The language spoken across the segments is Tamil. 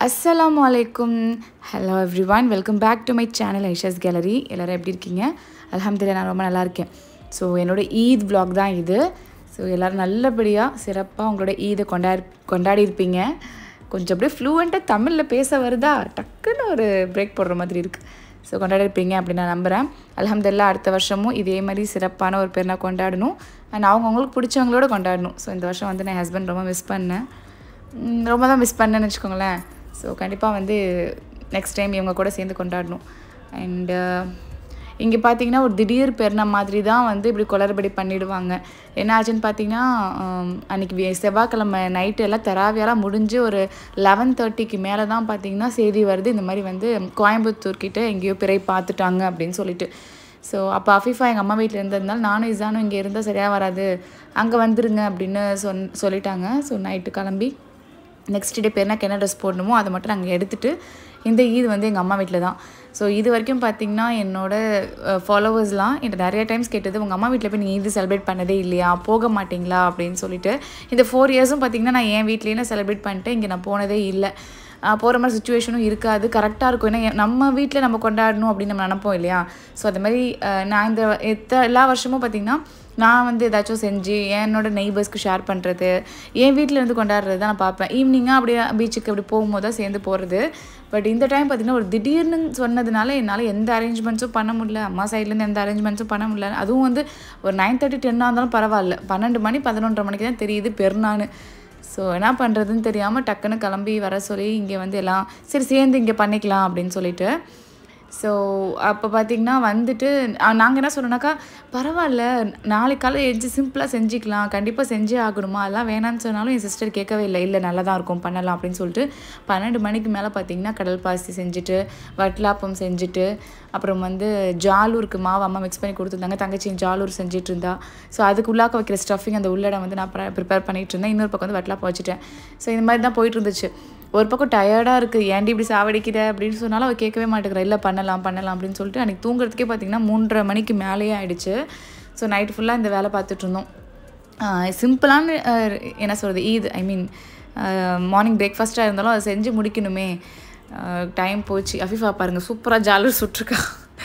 அஸ்ஸலாமு அலைக்கும் hello everyone welcome back to my channel Aisha's gallery எல்லோரும் எப்படி இருக்கீங்க அல்ஹம்துலில்லாஹ் நான் ரொம்ப நல்லா இருக்கேன் ஸோ என்னோட ஈத் vlog தான் இது ஸோ எல்லோரும் நல்லபடியாக சிறப்பாக உங்களோட ஈதை கொண்டாடி கொண்டாடி இருப்பீங்க கொஞ்சம் அப்படியே ஃப்ளூவெண்ட்டாக தமிழில் பேச வருதா டக்குன்னு ஒரு பிரேக் போடுற மாதிரி இருக்குது ஸோ கொண்டாடி இருப்பீங்க அப்படின்னு நான் நம்புகிறேன் அல்ஹம்துலில்லாஹ் அடுத்த வருஷமும் இதே மாதிரி சிறப்பான ஒரு பேர் நான் கொண்டாடணும் அண்ட் அவங்கவுங்களுக்கு பிடிச்சவங்களோட கொண்டாடணும் ஸோ இந்த வருஷம் வந்து நான் ஹஸ்பண்ட் ரொம்ப மிஸ் பண்ணேன் ம், ரொம்ப தான் மிஸ் பண்ணேன்னு வச்சுக்கோங்களேன் ஸோ கண்டிப்பாக வந்து நெக்ஸ்ட் டைம் இவங்க கூட சேர்ந்து கொண்டாடணும் அண்டு இங்கே பார்த்தீங்கன்னா ஒரு திடீர் பெருனா மாதிரி தான் வந்து இப்படி குளறுபடி பண்ணிடுவாங்க என்ன ஆச்சுன்னு பார்த்தீங்கன்னா ஆம், அன்னைக்கு வே- செவ்வாய்க்கிழமை நைட்டு எல்லாம் தராவியெல்லாம் முடிஞ்சு ஒரு லெவன் தேர்ட்டிக்கு மேலே தான் பார்த்தீங்கன்னா செய்தி வருது இந்த மாதிரி வந்து கோயம்புத்தூர் கிட்ட எங்கேயோ பிறை பார்த்துட்டாங்க அப்படின்னு சொல்லிட்டு ஸோ அப்போ அஃபீஃபா எங்கள் அம்மா வீட்டில் இருந்ததுனால நானும் இசானும் இங்கே இருந்தால் சரியாக வராது அங்கே வந்துருங்க அப்படின்னு சொன் சொல்லிட்டாங்க ஸோ நைட்டு கிளம்பி நெக்ஸ்ட் டே பெருநாக்கு என்ன ட்ரெஸ் போடணுமோ அதை மட்டும் நாங்கள் எடுத்துகிட்டு இந்த ஈத் வந்து எங்கள் அம்மா வீட்டில் தான் ஸோ இது வரைக்கும் பார்த்தீங்கன்னா என்னோட ஃபாலோவர்ஸ்லாம் என்கிட்ட நிறைய டைம்ஸ் கேட்டது உங்கள் அம்மா வீட்டில் போய் நீங்கள் ஈது செலிப்ரேட் பண்ணதே இல்லையா போக மாட்டீங்களா அப்படின்னு சொல்லிட்டு இந்த ஃபோர் இயர்ஸும் பார்த்தீங்கன்னா நான் என் வீட்லேயே நான் செலிப்ரேட் பண்ணிட்டு இங்கே நான் போனதே இல்லை போகிற மாதிரி சுச்சுவேஷனும் இருக்காது கரெக்டாக இருக்கும் ஏன்னா எ- நம்ம வீட்டில் நம்ம கொண்டாடணும் அப்படின்னு நம்ம நினைப்போம் இல்லையா ஸோ அது மாதிரி அஹ், நான் இந்த எத்த எல்லா வருஷமும் பார்த்திங்கன்னா நான் வந்து ஏதாச்சும் செஞ்சு என்னோட நெய்பர்ஸ்க்கு ஷேர் பண்ணுறது என் வீட்டில் இருந்து கொண்டாடுறது தான் நான் பார்ப்பேன் ஈவினிங்காக அப்படியே பீச்சுக்கு அப்படி போகும்போது தான் சேர்ந்து போகிறது பட் இந்த டைம் பார்த்திங்கன்னா ஒரு திடீர்னு சொன்னதுனால என்னால் எந்த அரேஞ்ச்மெண்ட்ஸும் பண்ண முடியல அம்மா சைட்லேருந்து எந்த அரேஞ்ச்மெண்ட்ஸும் பண்ண முடியல அதுவும் வந்து ஒரு நைன் தேர்ட்டி டென்னாக இருந்தாலும் பரவாயில்ல பன்னெண்டு மணி பதினொன்றரை மணிக்கு தான் தெரியுது பெருநான்னு ஸோ என்ன பண்ணுறதுன்னு தெரியாமல் டக்குன்னு கிளம்பி வர சொல்லி இங்கே வந்து எல்லாம் சரி சேர்ந்து இங்கே பண்ணிக்கலாம் அப்படின்னு சொல்லிட்டு ஸோ அப்போ பார்த்தீங்கன்னா வந்துட்டு நாங்கள் என்ன சொன்னோன்னாக்கா பரவாயில்ல நாளைக்கு காலை எழுந்து சிம்பிளாக செஞ்சுக்கலாம் கண்டிப்பாக செஞ்சே ஆகணுமா அதெல்லாம் வேணான்னு சொன்னாலும் என் சிஸ்டர் கேட்கவே இல்லை இல்லை நல்லா தான் இருக்கும் பண்ணலாம் அப்படின்னு சொல்லிட்டு பன்னெண்டு மணிக்கு மேலே பார்த்தீங்கன்னா கடல் பாசி செஞ்சுட்டு வட்லாப்பம் செஞ்சுட்டு அப்புறம் வந்து ஜாலூருக்கு மாவு அம்மா மிக்ஸ் பண்ணி கொடுத்துருந்தாங்க தங்கச்சி ஜாலூர் செஞ்சுட்டு இருந்தா ஸோ அதுக்கு உள்ளாக்க வைக்கிற ஸ்டஃபிங் அந்த உள்ளடம் வந்து நான் ப்ரிப்பேர் பண்ணிட்டு இருந்தேன் இன்னொரு பக்கம் வந்து வட்லாப்பம் வச்சுட்டேன் ஸோ இந்த மாதிரி தான் போயிட்டு இருந்துச்சு ஒரு பக்கம் டயர்டாக இருக்குது ஏன்டி இப்படி சாவடிக்கிற அப்படின்னு சொன்னாலும் அவள் கேட்கவே மாட்டேங்கிறா இல்லை பண்ணலாம் பண்ணலாம் அப்படின்னு சொல்லிட்டு அன்றைக்கி தூங்குறதுக்கே பார்த்தீங்கன்னா மூன்றரை மணிக்கு மேலேயே ஆயிடுச்சு டைம் ஸோ நைட் ஃபுல்லாக இந்த வேலை பார்த்துட்டு இருந்தோம் சிம்பிளான என்ன சொல்கிறது ஈத் ஐ மீன் மார்னிங் பிரேக்ஃபாஸ்ட்டாக இருந்தாலும் அதை செஞ்சு முடிக்கணுமே டைம் போச்சு அஃபிஃபா பாருங்க சூப்பராக ஜாலர் சுட்டிருக்கா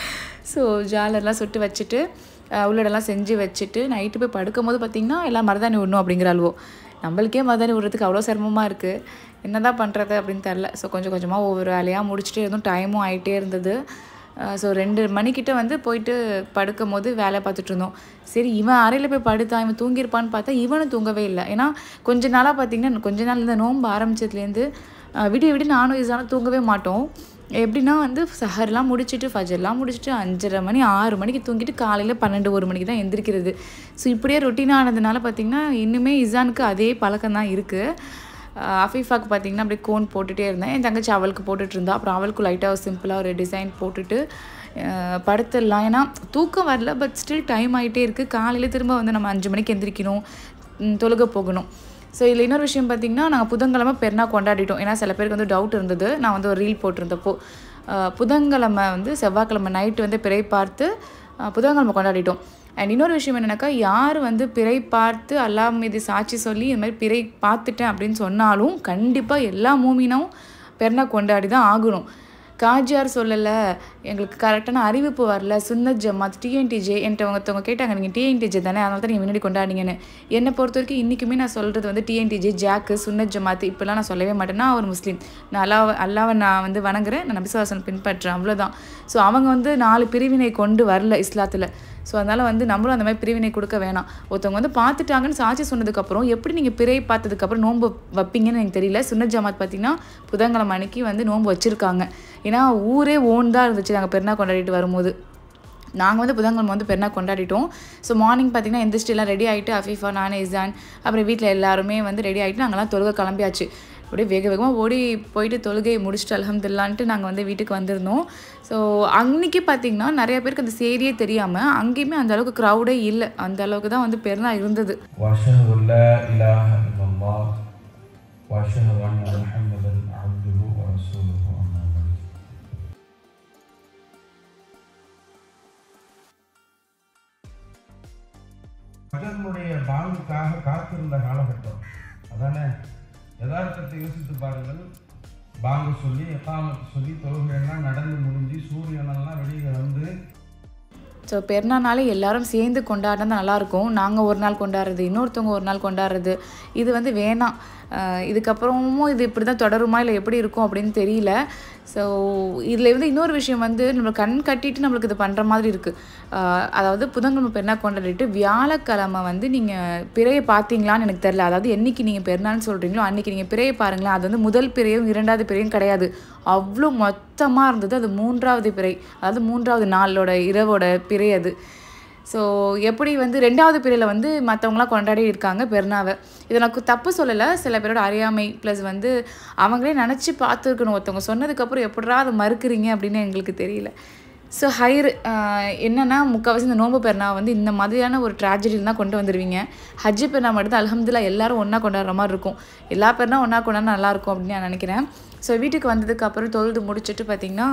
ஸோ ஜாலர்லாம் சுட்டு வச்சுட்டு அஹ், உள்ளடெல்லாம் செஞ்சு வச்சுட்டு நைட்டு போய் படுக்கும் போது பார்த்திங்கன்னா எல்லாம் மருதாணி விடணும் அப்படிங்கிறாள்வோ நம்மளுக்கே மருதாணி விடுறதுக்கு அவ்வளோ சிரமமாக இருக்குது என்னதான் பண்ணுறது அப்படின்னு தெரில ஸோ கொஞ்சம் கொஞ்சமாக ஒவ்வொரு வேலையாக முடிச்சுட்டே இருந்தோம் டைமும் ஆகிட்டே இருந்தது ஸோ ரெண்டு மணிக்கிட்ட வந்து போயிட்டு படுக்கும் போது வேலை பார்த்துட்டு இருந்தோம் சரி இவன் அறையில் போய் படுத்தான் இவன் தூங்கியிருப்பான்னு பார்த்தா இவனும் தூங்கவே இல்லை ஏன்னா கொஞ்ச நாளாக பார்த்தீங்கன்னா கொஞ்ச நாள் இந்த நோன்பு ஆரம்பிச்சதுலேருந்து அஹ், விடிய விடிய நானும் இசானும் தூங்கவே மாட்டோம் எப்படின்னா வந்து சஹர்லாம் முடிச்சுட்டு ஃபஜர்லாம் முடிச்சுட்டு அஞ்சரை மணி ஆறு மணிக்கு தூங்கிட்டு காலையில் பன்னெண்டு ஒரு மணிக்கு தான் எந்திரிக்கிறது ஸோ இப்படியே ரொட்டீன் ஆனதுனால பார்த்திங்கன்னா இன்னுமே இசானுக்கு அதே பழக்கம் தான் இருக்குது அஃபீஃபாக்கு பார்த்தீங்கன்னா அப்படியே கோன் போட்டுகிட்டே இருந்தேன் என் தங்கச்சி அவளுக்கு போட்டுட்டு இருந்தா அப்புறம் அவளுக்கு லைட்டாக சிம்பிளாக ஒரு டிசைன் போட்டுட்டு அஹ், படுத்துடலாம் ஏன்னா தூக்கம் வரல பட் ஸ்டில் டைம் ஆகிட்டே இருக்குது காலையில் திரும்ப வந்து நம்ம அஞ்சு மணிக்கு எந்திரிக்கணும் ம், தொழுக போகணும் ஸோ இதில் இன்னொரு விஷயம் பார்த்தீங்கன்னா நாங்கள் புதன்கிழமை பெருநா கொண்டாடிட்டோம் ஏன்னா சில பேருக்கு வந்து டவுட் இருந்தது நான் வந்து ஒரு ரீல் போட்டிருந்தப்போ அஹ், புதன்கிழமை வந்து செவ்வாய்க்கிழமை நைட்டு வந்து பிறை பார்த்து அஹ், புதன்கிழமை கொண்டாடிட்டோம் அண்ட் இன்னொரு விஷயம் என்னென்னாக்கா யார் வந்து பிறை பார்த்து அல்லாஹ் மீது சாட்சி சொல்லி இந்த மாதிரி பிறை பார்த்துட்டேன் அப்படின்னு சொன்னாலும் கண்டிப்பாக எல்லா மூமினும் பெருநா கொண்டாடி தான் ஆகணும் காஜியார் சொல்லலை எங்களுக்கு கரெக்டான அறிவிப்பு வரல சுன்னத் ஜமாத் டிஎன்டிஜே என்கிட்ட ஒருத்தவங்க கேட்டாங்க நீங்கள் டிஎன்டிஜே தானே அதனால தான் நீங்கள் முன்னாடி கொண்டாடிங்கன்னு என்னை பொறுத்த வரைக்கும் இன்றைக்குமே நான் சொல்கிறது வந்து டிஎன்டிஜே ஜாக்கு சுன்னத் ஜமாத் இப்படிலாம் நான் சொல்லவே மாட்டேன் நான் ஒரு முஸ்லீம் நான் அல்லாஹ் அல்லாவை நான் வந்து வணங்குறேன் நான் நபிசுவாசன் பின்பற்றுறேன் அவ்வளோதான் ஸோ அவங்க வந்து நாலு பிரிவினை கொண்டு வரல இஸ்லாத்தில் ஸோ அதனால் வந்து நம்மளும் அந்த மாதிரி பிரிவினை கொடுக்க வேணாம் ஒருத்தவங்க வந்து பார்த்துட்டாங்கன்னு சாட்சி சொன்னதுக்கப்புறம் எப்படி நீங்கள் பிறை பார்த்ததுக்கப்புறம் நோன்பு வைப்பீங்கன்னு எனக்கு தெரியல சுன்னத் ஜமாத் பார்த்தீங்கன்னா புதன்கிழமை அன்னைக்கு வந்து நோன்பு வச்சுருக்காங்க ஏன்னா ஊரே ஓன் தான் இருந்துச்சு நாங்கள் பெருநா கொண்டாடிட்டு வரும்போது நாங்கள் வந்து புதன்கிழமை வந்து பெருநா கொண்டாடிட்டோம் ஸோ மார்னிங் பார்த்தீங்கன்னா எந்திரிச்சிட்டு எல்லாம் ரெடி ஆகிட்டு அஃபீஃபா நானே இசான் அப்புறம் வீட்டில் எல்லாருமே வந்து ரெடி ஆகிட்டு நாங்கள்லாம் தொழுகை கிளம்பியாச்சு அப்படியே வேக வேகமாக ஓடி போயிட்டு தொழுகையை முடிச்சுட்டு அல்ஹம்துலில்லான்ட்டு நாங்கள் வந்து வீட்டுக்கு வந்திருந்தோம் ஸோ அன்னைக்கு பார்த்தீங்கன்னா நிறைய பேருக்கு அந்த செய்தியே தெரியாமல் அங்கேயுமே அந்த அளவுக்கு க்ரௌடே இல்லை அந்த அளவுக்கு தான் வந்து பெருநா இருந்தது وأشهد أن لا إله إلا الله وأشهد أن محمدا عبده ورسوله أما بعد மகனுடைய பாங்குக்காக காத்திருந்த காலகட்டம் அதானே யதார்த்தத்தை யோசித்து பாருங்கள் பாங்க சொல்லி எக்காமத்து சொல்லி தொழுகையெல்லாம் நடந்து முடிஞ்சு சூரியனெல்லாம் வெளியில் வந்து ஸோ பெருநாள்னாலே எல்லாரும் சேர்ந்து கொண்டாடினா நல்லாயிருக்கும் நாங்கள் ஒரு நாள் கொண்டாடுறது இன்னொருத்தவங்க ஒரு நாள் கொண்டாடுறது இது வந்து வேணாம் ஆஹ் இதுக்கப்புறமும் இது இப்படி தான் தொடருமா இல்லை எப்படி இருக்கும் அப்படின்னு தெரியல ஸோ இதில் வந்து இன்னொரு விஷயம் வந்து நம்ம கண் கட்டிட்டு நம்மளுக்கு இது பண்ணுற மாதிரி இருக்குது அதாவது புதன்கிழமை பெருநாள் கொண்டாடிட்டு வியாழக்கிழமை வந்து நீங்கள் பிறையை பார்த்தீங்களான்னு எனக்கு தெரில அதாவது என்னைக்கு நீங்கள் பெருநாள்னு சொல்கிறீங்களோ அன்றைக்கி நீங்கள் பிறையை பாருங்களேன் அது வந்து முதல் பிறையும் இரண்டாவது பிறையும் கிடையாது அவ்வளோ மொத்தமாக இருந்தது அது மூன்றாவது பிறை அதாவது மூன்றாவது நாளோட இரவோட பிறை அது ஸோ எப்படி வந்து ரெண்டாவது பிறையில் வந்து மற்றவங்களாம் கொண்டாடி இருக்காங்க பெருநாவை இதை நான் கு- தப்பு சொல்லலை சில பேரோட அறியாமை ப்ளஸ் வந்து அவங்களே நினச்சி பார்த்துருக்கணும் ஒருத்தவங்க சொன்னதுக்கப்புறம் எப்படிரா அதை மறுக்கிறீங்க அப்படின்னு எங்களுக்கு தெரியல ஸோ ஹைர் என்னென்னா முக்கால்வாசி இந்த நோன்பு பெருனா வந்து இந்த மாதிரியான ஒரு ட்ராஜடியில் தான் கொண்டு வந்துடுவீங்க ஹஜ்ஜி பெருனா மட்டும் தான் அல்ஹம்துலில்லாஹ் எல்லாரும் ஒன்றா கொண்டாடுற மாதிரி இருக்கும் எல்லா பெருனா ஒன்றா கொண்டாடினா நல்லாயிருக்கும் அப்படின்னு நான் நினைக்கிறேன் ஸோ வீட்டுக்கு வந்ததுக்கு அப்புறம் தொழுது முடிச்சுட்டு பார்த்திங்கன்னா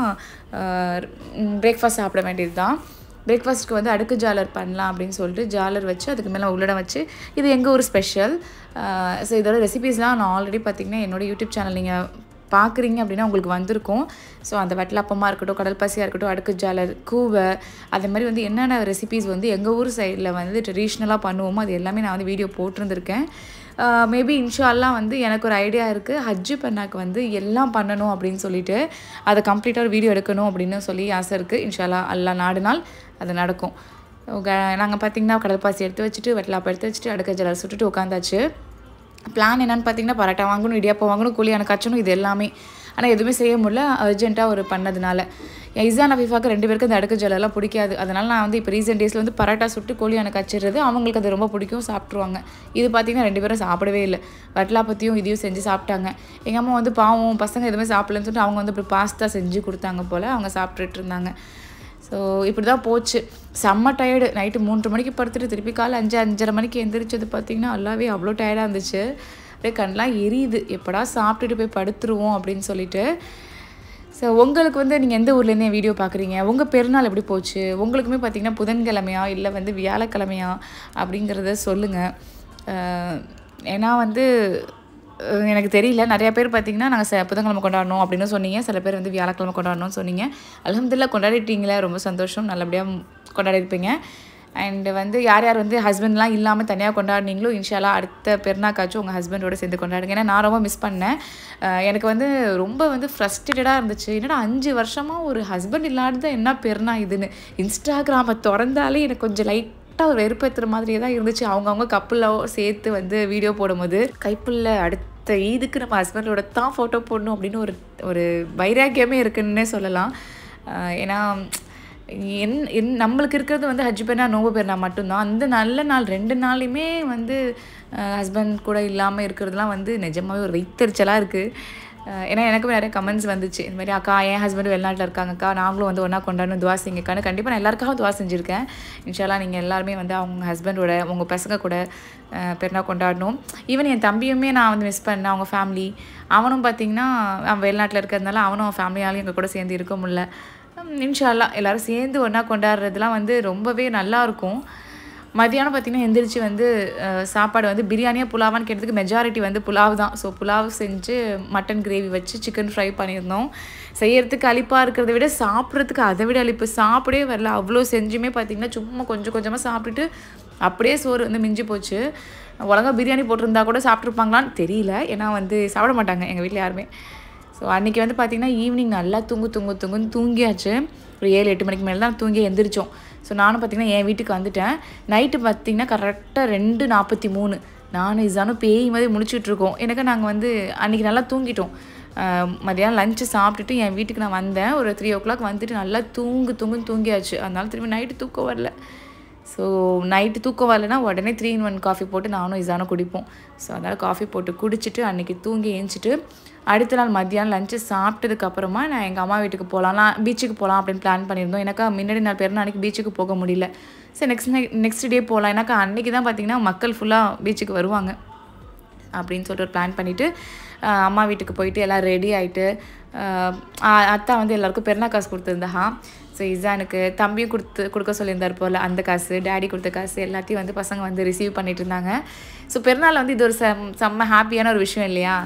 பிரேக்ஃபாஸ்ட் சாப்பிட வேண்டியது தான் பிரேக்ஃபாஸ்ட்டுக்கு வந்து அடுக்கு ஜாலர் பண்ணலாம் அப்படின்னு சொல்லிட்டு ஜாலர் வச்சு அதுக்கு மேலே உள்ளடம் வச்சு இது எங்கள் ஊர் ஸ்பெஷல் ஸோ இதோட ரெசிபீஸ்லாம் நான் ஆல்ரெடி பார்த்தீங்கன்னா என்னோட யூடியூப் சேனல் நீங்கள் பார்க்குறீங்க அப்படின்னா உங்களுக்கு வந்திருக்கும் ஸோ அந்த வட்டலாப்பமாக இருக்கட்டும் கடல் பசியாக இருக்கட்டும் அடுக்கு ஜாலர் கூவை அதே மாதிரி வந்து என்னென்ன ரெசிபீஸ் வந்து எங்கள் ஊர் சைடில் வந்து ட்ரெடிஷ்னலாக பண்ணுவோமோ அது எல்லாமே நான் வந்து வீடியோ போட்டிருந்திருக்கேன் மேபி இன்ஷால்லாம் வந்து எனக்கு ஒரு ஐடியா இருக்குது ஹஜ்ஜு பண்ணாக்கு வந்து எல்லாம் பண்ணணும் அப்படின்னு சொல்லிட்டு அதை கம்ப்ளீட்டாக ஒரு வீடியோ எடுக்கணும் அப்படின்னு சொல்லி ஆசை இருக்குது இன்ஷால்லா அல்லா நாடுனால் அது நடக்கும் நாங்கள் பார்த்தீங்கன்னா கடல்பாசி எடுத்து வச்சுட்டு வெட்டலாப்பா எடுத்து வச்சுட்டு அடுக்க ஜலர் சுட்டுட்டு உட்காந்தாச்சு பிளான் என்னன்னு பார்த்தீங்கன்னா பரோட்டா வாங்கணும் இடியாப்பம் வாங்கணும் கூலியான காய்ச்சணும் இது எல்லாமே ஆனால் எதுவுமே செய்ய முடியல அர்ஜென்ட்டாக ஒரு பண்ணதுனால இசான் அஃபீஃபாக்கு ரெண்டு பேருக்கு அந்த அடுக்கு ஜலெல்லாம் பிடிக்காது அதனால் நான் வந்து இப்போ ரீசெண்ட் டேஸில் வந்து பரோட்டா சுட்டு கோழியான கச்சிடுறது அவங்களுக்கு அது ரொம்ப பிடிக்கும் சாப்பிட்ருவாங்க இது பார்த்திங்கன்னா ரெண்டு பேரும் சாப்பிடவே இல்லை வட்டலாப்பத்தியும் இதையும் செஞ்சு சாப்பிட்டாங்க எங்கள் அம்மா வந்து பாவம் பசங்க எதுவுமே சாப்பிடலன்னு சொல்லிட்டு அவங்க வந்து இப்படி பாஸ்தா செஞ்சு கொடுத்தாங்க போல் அவங்க சாப்பிட்டுட்டு இருந்தாங்க ஸோ இப்படி தான் போச்சு செம்ம டயர்டு நைட்டு மூன்று மணிக்கு படுத்துட்டு திருப்பி காலை அஞ்சு அஞ்சரை மணிக்கு எந்திரிச்சது பார்த்திங்கன்னா நல்லாவே அவ்வளோ டயர்டாக இருந்துச்சு அப்படியே கண்ணெலாம் எரியுது எப்படா சாப்பிட்டுட்டு போய் படுத்துருவோம் அப்படின்னு சொல்லிட்டு ஸோ உங்களுக்கு வந்து நீங்கள் எந்த ஊர்லேருந்து என் வீடியோ பார்க்குறீங்க உங்கள் பெருநாள் எப்படி போச்சு உங்களுக்குமே பார்த்தீங்கன்னா புதன்கிழமையா இல்லை வந்து வியாழக்கிழமையா அப்படிங்கிறத சொல்லுங்கள் ஏன்னா வந்து அஹ் எனக்கு தெரியல நிறைய பேர் பார்த்தீங்கன்னா நாங்கள் ச புதன்கிழமை கொண்டாடணும் அப்படின்னு சொன்னீங்க சில பேர் வந்து வியாழக்கிழமை கொண்டாடணும்னு சொன்னீங்க அல்ஹம்துலில்லாஹ் கொண்டாடிட்டீங்களே ரொம்ப சந்தோஷம் நல்லபடியாக கொண்டாடி இருப்பீங்க அண்டு வந்து யார் யார் வந்து ஹஸ்பண்ட்லாம் இல்லாமல் தனியாக கொண்டாடினீங்களோ இன்ஷால்லா அடுத்த பெருநாக்காச்சும் உங்கள் ஹஸ்பண்டோட சேர்ந்து கொண்டாடுங்க ஏன்னா நான் ரொம்ப மிஸ் பண்ணேன் அஹ் எனக்கு வந்து ரொம்ப வந்து ஃப்ரஸ்ட்ரேட்டடாக இருந்துச்சு என்னடா அஞ்சு வருஷமாக ஒரு ஹஸ்பண்ட் இல்லாதது என்ன பெருநா இதுன்னு இன்ஸ்டாகிராமை திறந்தாலே எனக்கு கொஞ்சம் லைட் கரெக்டாக ஒரு வெறுப்பேற்றுற மாதிரியே தான் இருந்துச்சு அவங்கவுங்க கப்புலோ சேர்த்து வந்து வீடியோ போடும்போது கைப்புள்ள அடுத்த ஈதுக்கு நம்ம ஹஸ்பண்டோட தான் ஃபோட்டோ போடணும் அப்படின்னு ஒரு ஒரு வைராக்கியமே இருக்குன்னே சொல்லலாம் ஆஹ் ஏன்னா என் என் நம்மளுக்கு இருக்கிறது வந்து ஹஜ் பெருனா நோம்பு பெருனா மட்டும்தான் அந்த நல்ல நாள் ரெண்டு நாளையுமே வந்து ஹஸ்பண்ட் கூட இல்லாமல் இருக்கிறதுலாம் வந்து நிஜமாவே ஒரு வைத்தறிச்சலாக இருக்குது அஹ் ஏன்னா எனக்கும் நிறைய கமெண்ட்ஸ் வந்துச்சு இந்த மாதிரி அக்கா என் ஹஸ்பண்ட் வெளிநாட்டில் இருக்காங்கக்கா நாங்களும் வந்து ஒன்றா கொண்டாடணும் துவா செய்யுங்கக்கான்னு கண்டிப்பாக நான் எல்லாருக்காகவும் துவா செஞ்சுருக்கேன் இன்ஷால்லாம் நீங்கள் எல்லாருமே வந்து அவங்க ஹஸ்பண்டோட உங்கள் பசங்க கூட அஹ் பெருநாள் கொண்டாடணும் ஈவன் என் தம்பியுமே நான் வந்து மிஸ் பண்ணேன் அவங்க ஃபேமிலி அவனும் பார்த்தீங்கன்னா அவன் வெளிநாட்டில் இருக்கிறதுனால அவனும் அவன் ஃபேமிலியாலையும் எங்கள் கூட சேர்ந்து இருக்க முடியல உம் இன்ஷால்லா எல்லாரும் சேர்ந்து ஒன்றா கொண்டாடுறதுலாம் வந்து ரொம்பவே நல்லா இருக்கும் மதியானம் பார்த்திங்கன்னா எந்திரிச்சு வந்து அஹ், சாப்பாடு வந்து பிரியாணியாக புலாவான்னு கேட்டதுக்கு மெஜாரிட்டி வந்து புலாவ் தான் ஸோ புலாவ் செஞ்சு மட்டன் கிரேவி வச்சு சிக்கன் ஃப்ரை பண்ணியிருந்தோம் செய்யறதுக்கு அலிப்பாக இருக்கிறத விட சாப்பிட்றதுக்கு அதை விட அலிப்பு சாப்பிடவே வரல அவ்வளோ செஞ்சுமே பார்த்திங்கன்னா சும்மா கொஞ்சம் கொஞ்சமாக சாப்பிட்டுட்டு அப்படியே சோறு வந்து மிஞ்சி போச்சு ஒழுங்கா பிரியாணி போட்டிருந்தா கூட சாப்பிட்ருப்பாங்களான்னு தெரியல ஏன்னா வந்து சாப்பிட மாட்டாங்க எங்கள் வீட்டில் யாருமே ஸோ அன்றைக்கி வந்து பார்த்திங்கன்னா ஈவினிங் நல்லா தூங்கு தூங்கு தூங்குன்னு தூங்கியாச்சு ஒரு ஏழு எட்டு மணிக்கு மேலே தான் தூங்கி எந்திரிச்சோம் ஸோ நானும் பார்த்திங்கன்னா என் வீட்டுக்கு வந்துட்டேன் நைட்டு பார்த்திங்கன்னா கரெக்டாக ரெண்டு நாற்பத்தி மூணு நானும் இசானும் பேய் மாதிரி முழிச்சிட்டு இருக்கோம் எனக்கு நாங்கள் வந்து அன்றைக்கி நல்லா தூங்கிட்டோம் ஆஹ் மதியானம் லஞ்சு சாப்பிட்டுட்டு என் வீட்டுக்கு நான் வந்தேன் ஒரு த்ரீ ஓ கிளாக் வந்துட்டு நல்லா தூங்கு தூங்குன்னு தூங்கியாச்சு அதனால திரும்பி நைட்டு தூக்கம் வரல ஸோ நைட்டு தூக்கம் வரலனா உடனே த்ரீ இன் ஒன் காஃபி போட்டு நானும் இசானும் குடிப்போம் ஸோ அதனால் காஃபி போட்டு குடிச்சிட்டு அன்றைக்கி தூங்கி ஏஞ்சிட்டு அடுத்த நாள் மத்தியானம் லஞ்சு சாப்பிட்டதுக்கு அப்புறமா நான் எங்கள் அம்மா வீட்டுக்கு போகலாம் பீச்சுக்கு போகலாம் அப்படின்னு பிளான் பண்ணியிருந்தோம் எனக்கு முன்னாடி நாள் பேர் அன்றைக்கி பீச்சுக்கு போக முடியல சரி நெக்ஸ்ட் நெக்ஸ்ட் டே போகலாம் எனக்கு அன்றைக்கி தான் பார்த்தீங்கன்னா மக்கள் ஃபுல்லாக பீச்சுக்கு வருவாங்க அப்படின்னு சொல்லிட்டு ஒரு பிளான் பண்ணிவிட்டு அம்மா வீட்டுக்கு போயிட்டு எல்லாம் ரெடி ஆகிட்டு அத்தா வந்து எல்லாருக்கும் பெருநா காசு கொடுத்துருந்தா ஸோ இசானுக்கு தம்பியும் கொடுத்து கொடுக்க சொல்லியிருந்தார் போல் அந்த காசு டேடி கொடுத்த காசு எல்லாத்தையும் வந்து பசங்க வந்து ரிசீவ் பண்ணிட்டு இருந்தாங்க ஸோ பெருநாள் வந்து இது ஒரு செம் செம்ம ஹாப்பியான ஒரு விஷயம் இல்லையா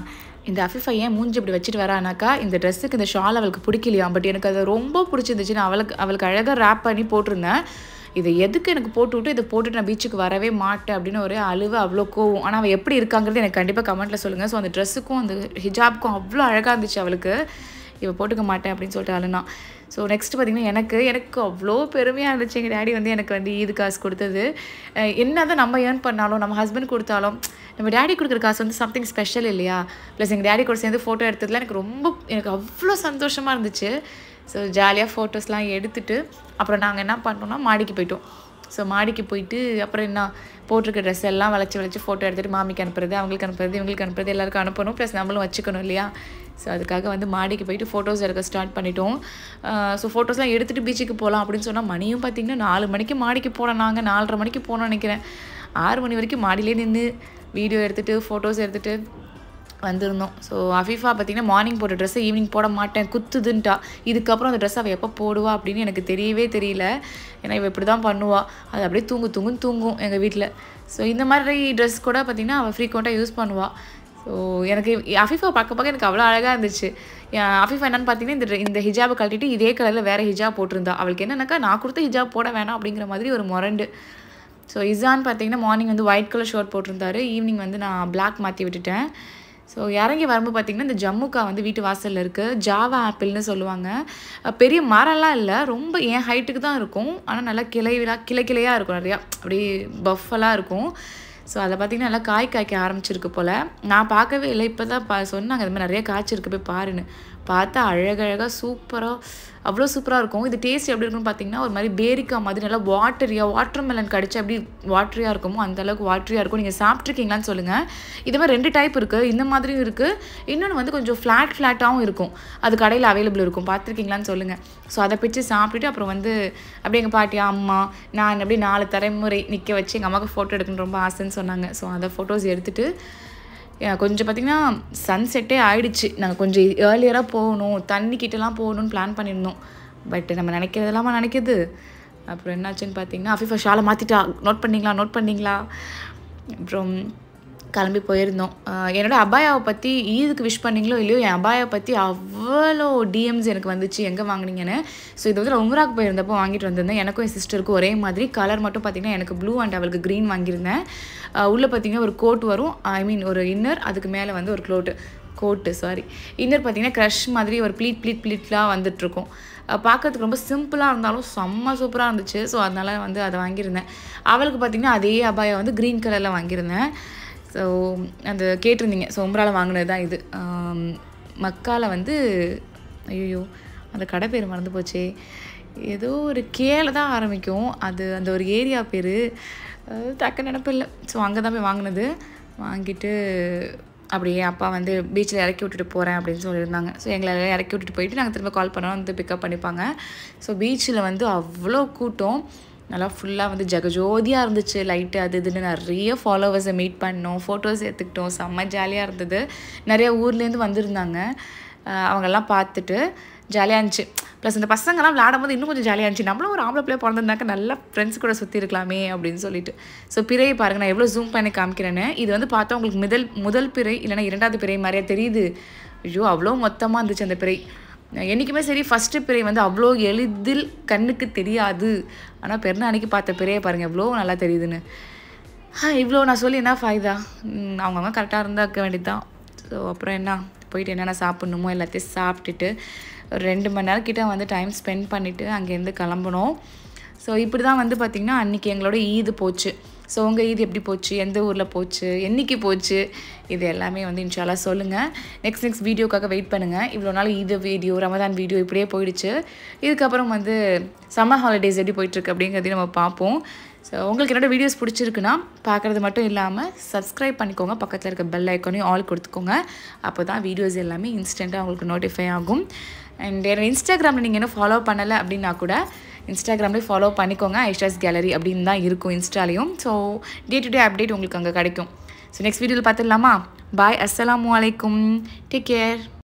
இந்த அஃபிஃபா ஏன் மூஞ்சி இப்படி வச்சுட்டு வரானாக்கா இந்த ட்ரெஸ்ஸுக்கு இந்த ஷால் அவளுக்கு பிடிக்கலையா பட் எனக்கு அது ரொம்ப பிடிச்சிருந்துச்சு நான் அவளுக்கு அவளுக்கு அழகாக ரேப் பண்ணி போட்டிருந்தேன் இதை எதுக்கு எனக்கு போட்டு விட்டு இதை போட்டுட்டு நான் பீச்சுக்கு வரவே மாட்டேன் அப்படின்னு ஒரே அழுவு அவ்வளோ கோவம் ஆனால் அவள் எப்படி இருக்காங்கிறது எனக்கு கண்டிப்பாக கமெண்ட்டில் சொல்லுங்கள் ஸோ அந்த ட்ரெஸ்ஸுக்கும் அந்த ஹிஜாப்க்கும் அவ்வளோ அழகாக இருந்துச்சு அவளுக்கு இவள் போட்டுக்க மாட்டேன் அப்படின்னு சொல்லிட்டு அழுனா ஸோ நெக்ஸ்ட் பார்த்திங்கன்னா எனக்கு எனக்கு அவ்வளோ பெருமையாக இருந்துச்சு எங்கள் டேடி வந்து எனக்கு வந்து ஈது காசு கொடுத்தது என்ன தான் நம்ம ஏர்ன் பண்ணாலும் நம்ம ஹஸ்பண்ட் கொடுத்தாலும் நம்ம டேடி கொடுக்குற காசு வந்து சம்திங் ஸ்பெஷல் இல்லையா ப்ளஸ் எங்கள் டேடி கூட சேர்ந்து ஃபோட்டோ எடுத்ததுல எனக்கு ரொம்ப எனக்கு அவ்வளோ சந்தோஷமாக இருந்துச்சு ஸோ ஜாலியாக ஃபோட்டோஸ்லாம் எடுத்துட்டு அப்புறம் நாங்கள் என்ன பண்ணோம்னா மாடிக்கு போயிட்டோம் ஸோ மாடிக்கு போயிட்டு அப்புறம் என்ன போட்டிருக்க ட்ரெஸ் எல்லாம் வளைச்சி வளைச்சி ஃபோட்டோ எடுத்துகிட்டு மாமிக்கு அனுப்புறது அவங்களுக்கு அனுப்புறது இவங்களுக்கு அனுப்புறது எல்லாருக்கும் அனுப்பணும் ப்ளஸ் நம்மளும் வச்சுக்கணும் இல்லையா ஸோ அதுக்காக வந்து மாடிக்கு போயிட்டு ஃபோட்டோஸ் எடுக்க ஸ்டார்ட் பண்ணிட்டோம் ஸோ ஃபோட்டோஸ்லாம் எடுத்துகிட்டு பீச்சுக்கு போகலாம் அப்படின்னு சொன்னால் மணியும் பார்த்திங்கன்னா நாலு மணிக்கு மாடிக்கு போனோம் நாங்கள் நாலரை மணிக்கு போனோம்னு நினைக்கிறேன் ஆறு மணி வரைக்கும் மாடியிலே நின்று வீடியோ எடுத்துகிட்டு ஃபோட்டோஸ் எடுத்துகிட்டு வந்திருந்தோம் ஸோ அஃபீஃபா பார்த்திங்கன்னா மார்னிங் போட்ட ட்ரெஸ்ஸை ஈவினிங் போட மாட்டேன் குத்துதுன்ட்டா இதுக்கப்புறம் அந்த ட்ரெஸ் அவள் எப்போ போடுவா அப்படின்னு எனக்கு தெரியவே தெரியல ஏன்னா இவள் இப்படி தான் பண்ணுவா அது அப்படியே தூங்கு தூங்குன்னு தூங்கும் எங்கள் வீட்டில் ஸோ இந்த மாதிரி ட்ரெஸ் கூட பார்த்திங்கன்னா அவள் ஃப்ரீக்வெண்ட்டாக யூஸ் பண்ணுவாள் ஸோ எனக்கு அஃபீஃபா பார்க்க பார்க்க எனக்கு அவ்வளோ அழகாக இருந்துச்சு அஃபீஃபா என்னன்னு பார்த்தீங்கன்னா இந்த இந்த ஹிஜாபை கழட்டிட்டு இதே கலரில் வேறு ஹிஜாப் போட்டிருந்தா அவளுக்கு என்னன்னாக்கா நான் கொடுத்த ஹிஜாப் போட வேணாம் அப்படிங்கிற மாதிரி ஒரு முரண்டு ஸோ இசான் பார்த்தீங்கன்னா மார்னிங் வந்து ஒயிட் கலர் ஷர்ட் போட்டிருந்தாரு ஈவினிங் வந்து நான் பிளாக் மாற்றி விட்டுட்டேன் ஸோ இறங்கி வரும்போது பார்த்திங்கன்னா இந்த ஜம்முக்கா வந்து வீட்டு வாசலில் இருக்குது ஜாவா ஆப்பிள்னு சொல்லுவாங்க பெரிய மரம்லாம் இல்லை ரொம்ப என் ஹைட்டுக்கு தான் இருக்கும் ஆனால் நல்லா கிளைவிலா கிளை கிளையாக இருக்கும் நிறையா அப்படியே பஃபலாக இருக்கும் ஸோ அதை பார்த்திங்கன்னா நல்லா காய் காய்க்க ஆரம்பிச்சிருக்கு போல் நான் பார்க்கவே இல்லை இப்போ தான் பா சொன்னாங்க இது மாதிரி நிறைய காய்ச்சிருக்கு போய் பாருன்னு பார்த்தா அழகழகாக சூப்பராக அவ்வளோ சூப்பராக இருக்கும் இது டேஸ்ட் எப்படி இருக்குன்னு பார்த்தீங்கன்னா ஒரு மாதிரி பேரிக்கா மாதிரி நல்லா வாட்டரியாக வாட்டர் மெலன் கடிச்சு அப்படி வாட்டரியாக இருக்குமோ அந்த அளவுக்கு வாட்டரியாக இருக்கும் நீங்கள் சாப்பிட்ருக்கீங்களான்னு சொல்லுங்கள் இது மாதிரி ரெண்டு டைப் இருக்குது இந்த மாதிரியும் இருக்குது இன்னொன்று வந்து கொஞ்சம் ஃப்ளாட் ஃப்ளாட்டாகவும் இருக்கும் அது கடையில் அவைலபிள் இருக்கும் பார்த்துருக்கீங்களான்னு சொல்லுங்கள் ஸோ அதை பிச்சு சாப்பிட்டுட்டு அப்புறம் வந்து அப்படியே எங்கள் பாட்டி அம்மா நான் அப்படியே நாலு தலைமுறை நிற்க வச்சு எங்கள் அம்மாவுக்கு ஃபோட்டோ எடுக்கணும்னு ரொம்ப ஆசைன்னு சொன்னாங்க ஸோ அந்த ஃபோட்டோஸ் எடுத்துகிட்டு கொஞ்சம் பார்த்திங்கன்னா சன்செட்டே ஆயிடுச்சு நாங்கள் கொஞ்சம் ஏர்லியராக போகணும் தண்ணி கிட்டலாம் போகணும்னு பிளான் பண்ணியிருந்தோம் பட் நம்ம நினைக்கிறதெல்லாமா நினைக்கிது அப்புறம் என்னாச்சுன்னு பார்த்தீங்கன்னா அஃபிஃபா ஷாலை மாற்றிட்டா நோட் பண்ணிங்களா நோட் பண்ணிங்களா அப்புறம் கிளம்பி போயிருந்தோம் என்னோட அபாயாவை பற்றி ஈதுக்கு விஷ் பண்ணிங்களோ இல்லையோ என் அபாயாவை பற்றி அவ்வளோ டிஎம்ஸ் எனக்கு வந்துச்சு எங்கே வாங்கினீங்கன்னு ஸோ இது வந்து நான் உம்ராக்கு போயிருந்தப்போ வாங்கிட்டு வந்திருந்தேன் எனக்கும் என் சிஸ்டருக்கும் ஒரே மாதிரி கலர் மட்டும் பார்த்திங்கன்னா எனக்கு ப்ளூ அண்ட் அவளுக்கு க்ரீன் வாங்கியிருந்தேன் உள்ளே பார்த்திங்கன்னா ஒரு கோட் வரும் ஐ மீன் ஒரு இன்னர் அதுக்கு மேலே வந்து ஒரு க்ளோட்டு கோட்டு சாரி இன்னர் பார்த்திங்கன்னா க்ரஷ் மாதிரி ஒரு ப்ளீட் ப்ளீட் ப்ளீட்லாம் வந்துட்டுருக்கும் பார்க்கறதுக்கு ரொம்ப சிம்பிளாக இருந்தாலும் செம்ம சூப்பராக இருந்துச்சு ஸோ அதனால் வந்து அதை வாங்கியிருந்தேன் அவளுக்கு பார்த்திங்கன்னா அதே அபாயம் வந்து க்ரீன் கலரில் வாங்கியிருந்தேன் ஸோ அந்த கேட்டிருந்தீங்க ஸோ உம்ராவில் வாங்கினது தான் இது மக்காவில் வந்து ஐயோ அந்த கடை பேர் மறந்து போச்சே ஏதோ ஒரு கேல தான் ஆரம்பிக்கும் அது அந்த ஒரு ஏரியா பேர் டக்கு நினப்பு இல்லை ஸோ அங்கே தான் போய் வாங்கினது வாங்கிட்டு அப்படியே அப்பா வந்து பீச்சில் இறக்கி விட்டுட்டு போகிறேன் அப்படின்னு சொல்லியிருந்தாங்க ஸோ எங்களை இறக்கி விட்டுட்டு போயிட்டு நாங்கள் திரும்ப கால் பண்ணோம் வந்து பிக்கப் பண்ணிப்பாங்க ஸோ பீச்சில் வந்து அவ்வளோ கூட்டம் நல்லா ஃபுல்லாக வந்து ஜெகஜோதியாக இருந்துச்சு லைட்டு அது இதுன்னு நிறைய ஃபாலோவர்ஸை மீட் பண்ணோம் ஃபோட்டோஸ் எடுத்துக்கிட்டோம் செம்ம ஜாலியாக இருந்தது நிறைய ஊர்லேருந்து வந்திருந்தாங்க அவங்கெல்லாம் பார்த்துட்டு ஜாலியாக இருந்துச்சு ப்ளஸ் இந்த பசங்கள்லாம் விளாடும் போது இன்னும் கொஞ்சம் ஜாலியாக இருந்துச்சு நம்மளும் ஒரு ஆம்பளை பிள்ளைய பிறந்திருந்தாக்க நல்லா ஃப்ரெண்ட்ஸ் கூட சுற்றி இருக்கலாமே அப்படின்னு சொல்லிட்டு ஸோ பிறையை பாருங்கள் நான் எவ்வளோ ஜூம் பண்ணி காமிக்கிறேன்னு இது வந்து பார்த்தா உங்களுக்கு முதல் முதல் பிறை இல்லைனா இரண்டாவது பிறை மாதிரியா தெரியுது ஐயோ அவ்வளோ மொத்தமாக இருந்துச்சு அந்த பிறை என்றைக்குமே சரி ஃபஸ்ட்டு பிறை வந்து அவ்வளோ எளிதில் கண்ணுக்கு தெரியாது ஆனால் பெருநாள் அன்றைக்கி பார்த்த பிறையை பாருங்கள் எவ்வளோ நல்லா தெரியுதுன்னு ஆ இவ்வளோ நான் சொல்லி என்ன ஃபாய்தா அவங்கவுங்க கரெக்டாக இருந்தால் இருக்க வேண்டியது தான் ஸோ அப்புறம் என்ன போயிட்டு என்னென்ன சாப்பிட்ணுமோ எல்லாத்தையும் சாப்பிட்டுட்டு ஒரு ரெண்டு மணி நேரம் கிட்ட வந்து டைம் ஸ்பெண்ட் பண்ணிவிட்டு அங்கேருந்து கிளம்புனோம் ஸோ இப்படி தான் வந்து பார்த்திங்கன்னா அன்றைக்கி எங்களோட ஈது போச்சு ஸோ உங்கள் ஈது எப்படி போச்சு எந்த ஊரில் போச்சு என்றைக்கு போச்சு இது எல்லாமே வந்து இன்ஷால்லா சொல்லுங்கள் நெக்ஸ்ட் நெக்ஸ்ட் வீடியோக்காக வெயிட் பண்ணுங்கள் இவ்வளோ நாள் ஈது வீடியோ ரமதான் வீடியோ இப்படியே போயிடுச்சு இதுக்கப்புறம் வந்து சம்மர் ஹாலிடேஸ் எப்படி போயிட்டுருக்கு அப்படிங்கிறதையும் நம்ம பார்ப்போம் ஸோ உங்களுக்கு என்னோட வீடியோஸ் பிடிச்சிருக்குன்னா பார்க்குறது மட்டும் இல்லாமல் சப்ஸ்கிரைப் பண்ணிக்கோங்க பக்கத்தில் இருக்க பெல் ஐக்கானையும் ஆல் கொடுத்துக்கோங்க அப்போ தான் வீடியோஸ் எல்லாமே இன்ஸ்டண்ட்டாக உங்களுக்கு நோட்டிஃபை ஆகும் அண்ட் என்னோட இன்ஸ்டாகிராமில் நீங்கள் இன்னும் ஃபாலோ பண்ணலை அப்படின்னா கூட இன்ஸ்டாகிராம்லேயே ஃபாலோ பண்ணிக்கோங்க ஐஷாஸ் கேலரி அப்படின்னு தான் இருக்கும் இன்ஸ்டாலையும் so day to day update உங்களுக்கு அங்கே கிடைக்கும் ஸோ நெக்ஸ்ட் வீடியோவில் பார்த்துடலாமா பாய் அஸ்ஸலாமு அலைக்கும் டேக் கேர்